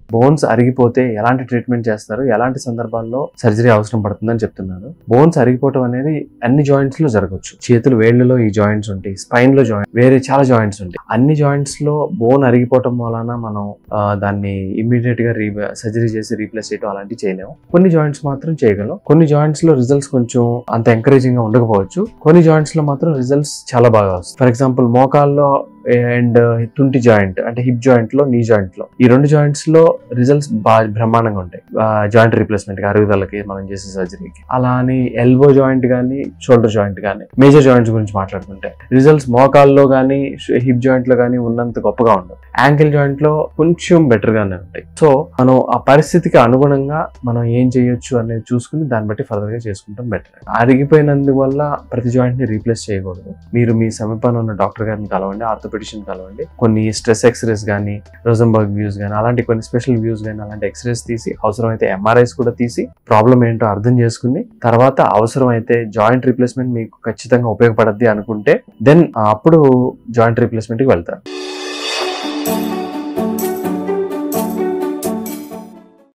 bones అరిగిపోతే ఎలాంటి treatment చేస్తారు ఎలాంటి సందర్భాల్లో సర్జరీ అవసరం పడుతుందని చెప్తున్నారు బోన్స్ అరిగిపోవటం అనేది అన్ని జాయింట్స్ లో జరగచ్చు చేతులు వేళ్లలో ఈ జాయింట్స్ ఉంటాయి స్పైన్ లో జాయింట్ వేరే చాలా జాయింట్స్ ఉంటాయి అన్ని జాయింట్స్ లో బోన్ అరిగిపోవటం వలన మనం ఆ, దాన్ని ఇమ్మీడియట్ గా రీ సర్జరీ చేసి రీప్లేస్ చేయడం అలాంటివి చేయలేము కొన్ని జాయింట్స్ మాత్రం చేయగలం కొన్ని జాయింట్స్ లో రిజల్ట్స్ కొంచెం అంత ఎంకరేజింగ్ గా ఉండకపోవచ్చు కొన్ని జాయింట్స్ లో మాత్రం రిజల్ట్స్ చాలా బాగా వస్తాయి ఫర్ ఎగ్జాంపుల్ మోకాల్లో అండ్ తుంటి జాయింట్ అంటే హిప్ జాయింట్ లో నీ జాయింట్ లో ఈ రెండు జాయింట్స్ లో రిజల్ట్స్ బాగా బ్రహ్మాండంగా ఉంటాయి జాయింట్ రీప్లేస్మెంట్ కి అరుగుదలకి మనం చేసే సర్జరీకి అలా అని ఎల్బో జాయింట్ కానీ షోల్డర్ జాయింట్ కానీ మేజర్ జాయింట్స్ గురించి మాట్లాడుకుంటే రిజల్ట్స్ మోకాల్లో కానీ హిప్ జాయింట్ లో కానీ ఉన్నంత గొప్పగా ఉండవు యాంకిల్ జాయింట్ లో కొంచెం బెటర్ గానే ఉంటాయి సో మనం ఆ పరిస్థితికి అనుగుణంగా మనం ఏం చేయొచ్చు అనేది చూసుకుని దాన్ని బట్టి ఫర్దర్ గా చేసుకుంటాం బెటర్ అరిగిపోయినందువల్ల ప్రతి జాయింట్ ని రీప్లేస్ చేయకూడదు మీరు మీ సమీపంలో ఉన్న డాక్టర్ గారిని కలవండి ఆర్థోపెడిషన్ కలవండి కొన్ని స్ట్రెస్ ఎక్స్రేస్ కానీ రోజంబర్గ్ వ్యూస్ కానీ అలాంటి కొన్ని స్పెషల్ వ్యూస్ కానీ అలాంటి ఎక్స్రేస్ తీసి అవసరమైతే ఎంఆర్ఐస్ కూడా తీసి ప్రాబ్లం ఏంటో అర్థం చేసుకుని తర్వాత అవసరమైతే జాయింట్ రీప్లేస్మెంట్ మీకు ఖచ్చితంగా ఉపయోగపడద్ది అనుకుంటే దెన్ అప్పుడు జాయింట్ రీప్లేస్మెంట్కి వెళ్తారు